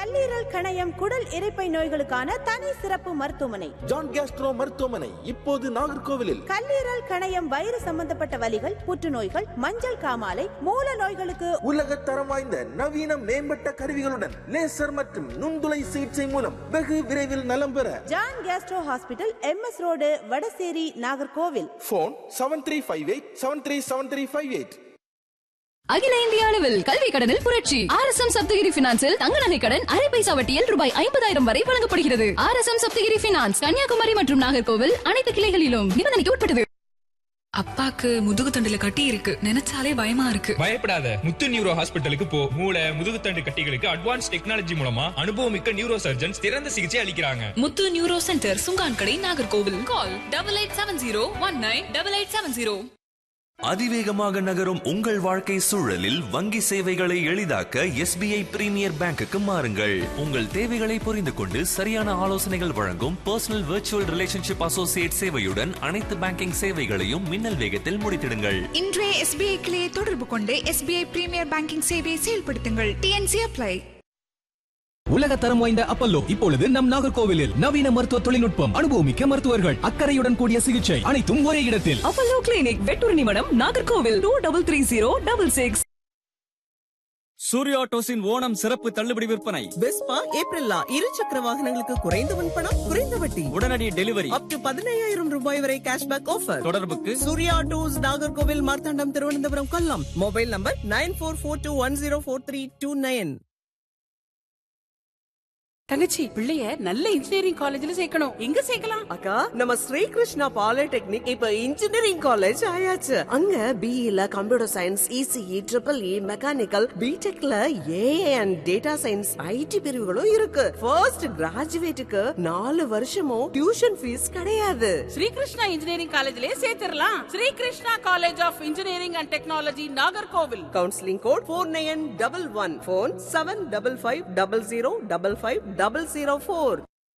கல்லீரல் கணையம் குடல் இரைப்பை நோய்களுக்கான தனி சிறப்பு மருத்துவமனை ஜான் கேஸ்ட்ரோ மருத்துவமனை இப்போது நாகர்கோவிலில் கல்லீரல் கணையம் வயிறு சம்பந்தப்பட்ட வலிகள் புற்றுநோய்கள் மஞ்சள் காமாலை மூல நோய்களுக்கு உலக தரம் வாய்ந்த நவீன மேம்பட்ட கருவிகளுடன் லேசர் மற்றும் நுண்துளை சிகிச்சை மூலம் வெகு விரைவில் நலம் பெற John gastro hospital M S road Vadasery Nagercoil phone seven three five eight seven three seven three five eight அகில இந்திய அளவில் கல்வி கடனில் புரட்சி ஆர் எஸ் எம் சப்தகிரி பினான்சில் தங்க நகை கடன் அரை பைசா வட்டியில் ரூபாய் ஐம்பதாயிரம் வரை வழங்கப்படுகிறது R S M Sapthagiri finance Kanniyakumari மற்றும் நாகர்கோவில் அனைத்து கிளைகளிலும் நிபந்தனைக்கு உட்பட்டது அப்பாக்கு முதுகு தண்டுல கட்டி இருக்கு நினைச்சாலே பயமா இருக்கு பயப்படாத முத்து நியூரோ ஹாஸ்பிட்டலுக்கு போ மூளை முதுகுத்தண்டு கட்டிகளுக்கு அட்வான்ஸ் டெக்னாலஜி மூலமா அனுபவமிக்க நியூரோ சர்ஜன்ஸ் சிறந்த சிகிச்சை அளிக்கிறாங்க முத்து neuro centre Sungankadai Nagercoil call double eight seven zero one nine double eight seven zero அதிவேகமாக நகரும் உங்கள் வாழ்க்கை சூழலில் வங்கி சேவைகளை எளிதாக்க எஸ்பிஐ பிரீமியர் பேங்குக்கு மாறுங்கள் உங்கள் தேவைகளை புரிந்து கொண்டு சரியான ஆலோசனைகள் வழங்கும் பர்சனல் விர்ச்சுவல் ரிலேஷன்ஷிப் அசோசியேட் சேவையுடன் அனைத்து பேங்கிங் சேவைகளையும் மின்னல் வேகத்தில் முடித்திடுங்கள் இன்றைய எஸ்பிஐ கிளையை தொடர்பு கொண்டு எஸ்பிஐ பிரீமியர் பேங்கிங் சேவையை செயல்படுத்துங்கள் டிஎன்சி அப்ளை உலக தரம் வாய்ந்த அப்பல்லோ இப்பொழுது நம் நாகர்கோவிலில் நவீன மருத்துவ தொழில்நுட்பம் அனுபவமிக்க மருத்துவர்கள் அக்கறையுடன் கூடிய சிகிச்சை அனைத்தும் ஒரே இடத்தில் Apollo clinic Vetturnimadam Nagercoil two double three zero double six Surya ஆட்டோஸின் ஓணம் சிறப்பு தள்ளுபடி விற்பனை பெஸ்பா ஏப்ரல்லா இரு சக்கர வாகனங்களுக்கு குறைந்த முன்பணம் குறைந்த வட்டி உடனடி டெலிவரி அப் டு பதினையாயிரம் ரூபாய் வரை கேஷ்பேக் ஆஃபர் தொடர்புக்கு Surya autos Nagercoil Marthandam Thiruvananthapuram Kollam mobile number nine four four two one zero four three two nine தங்கச்சி பிள்ளைய நல்ல இன்ஜினியரிங் காலேஜ்ல சேர்க்கணும் எங்க சேர்க்கலாம் அக்கா நம்ம ஸ்ரீ கிருஷ்ணா பாலிடெக்னிக் இப்ப இன்ஜினியரிங் காலேஜ் ஆயாச்சு அங்க பிஇல computer science ECE triple E mechanical பிடெக்ல AI and data science IT பிரிவுகளும் இருக்கு ஃபர்ஸ்ட் கிராஜுவேட்டுக்கு நாலு வருஷமும் டியூஷன் ஃபீஸ் கிடையாது ஸ்ரீ கிருஷ்ணா இன்ஜினியரிங் காலேஜ்லயே சேர்த்திடலாம் Sri Krishna college of engineering and technology Nagercoil counselling code four nine double one phone seven double five double zero double five double zero four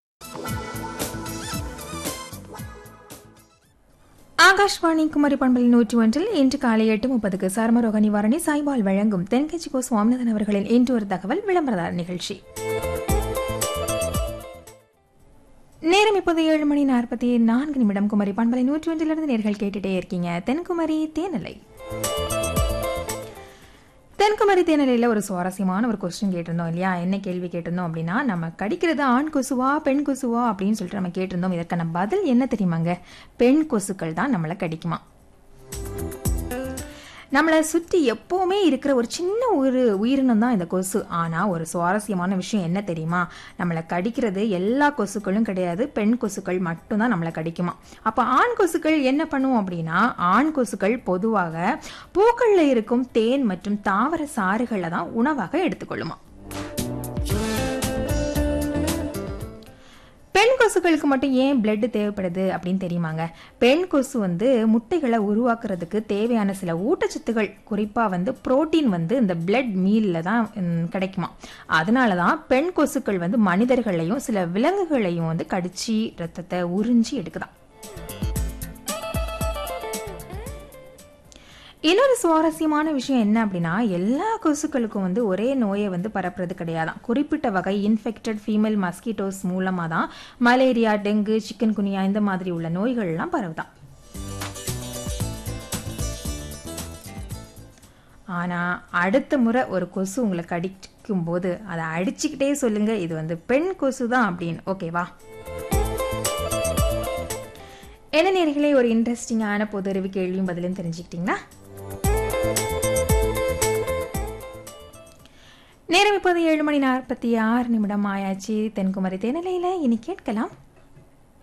Akashvani Kumari பண்பலை நூற்றி ஒன்றில் இன்று காலை எட்டு முப்பதுக்கு சர்மரோக நிவாரணி சாய்பால் வழங்கும் தென்கட்சி கோ சுவாமிநாதன் அவர்களின் இன்று ஒரு தகவல் விளம்பரதார நிகழ்ச்சி நேரம் இப்போது ஏழு மணி நாற்பத்தி நான்கு நிமிடம் குமரி பண்பலை நூற்றி ஒன்றிலிருந்து நேர்கள் கேட்டுட்டே இருக்கீங்க தென்குமரி தேனலை தென்குமரி தேனலையில் ஒரு சுவாரஸ்யமான ஒரு கொஸ்டின் கேட்டிருந்தோம் இல்லையா என்ன கேள்வி கேட்டிருந்தோம் அப்படின்னா நம்ம கடிக்கிறது ஆண் கொசுவா பெண் கொசுவா அப்படின்னு சொல்லிட்டு நம்ம கேட்டிருந்தோம் இதற்கான பதில் என்ன தெரியுமாங்க பெண் கொசுக்கள் தான் நம்மளை கடிக்குமா நம்மளை சுற்றி எப்போவுமே இருக்கிற ஒரு சின்ன ஒரு உயிரினம் தான் இந்த கொசு ஆனால் ஒரு சுவாரஸ்யமான விஷயம் என்ன தெரியுமா நம்மளை கடிக்கிறது எல்லா கொசுக்களும் கிடையாது பெண் கொசுக்கள் மட்டும்தான் நம்மளை கடிக்குமா அப்போ ஆண் கொசுக்கள் என்ன பண்ணுவோம் அப்படின்னா ஆண் கொசுக்கள் பொதுவாக பூக்களில் இருக்கும் தேன் மற்றும் தாவர சாறுகளை தான் உணவாக எடுத்துக்கொள்ளுமா பெண் கொசுக்களுக்கு மட்டும் ஏன் பிளட் தேவைப்படுது அப்படின்னு தெரியுமாங்க பெண் கொசு வந்து முட்டைகளை உருவாக்குறதுக்கு தேவையான சில ஊட்டச்சத்துகள் குறிப்பாக வந்து புரோட்டீன் வந்து இந்த பிளட் மீலில் தான் ம், கிடைக்குமா அதனால தான் பெண் கொசுக்கள் வந்து மனிதர்களையும் சில விலங்குகளையும் வந்து கடிச்சு ரத்தத்தை உறிஞ்சி எடுக்குதாம் இன்னொரு சுவாரஸ்யமான விஷயம் என்ன அப்படின்னா எல்லா கொசுக்களுக்கும் வந்து ஒரே நோயை வந்து பரப்புறது கிடையாதான் குறிப்பிட்ட வகை இன்ஃபெக்டட் ஃபீமேல் மஸ்கிட்டோஸ் மூலமாக தான் மலேரியா டெங்கு சிக்கன் குனியா இந்த மாதிரி உள்ள நோய்கள்லாம் பரவுதான் ஆனால் அடுத்த முறை ஒரு கொசு உங்களை கடிக்கும் போது அதை அடிச்சுக்கிட்டே சொல்லுங்க இது வந்து பெண் கொசு தான் அப்படின்னு ஓகேவா என்ன நேர்களே ஒரு இன்ட்ரெஸ்டிங்கான பொது அறிவு கேள்வியும் பதிலும் தெரிஞ்சுக்கிட்டீங்களா நேரம் இப்போது ஏழு மணி நாற்பத்தி ஆறு நிமிடம் ஆயாச்சு தென்குமரி தேனிலையில் இனி கேட்கலாம்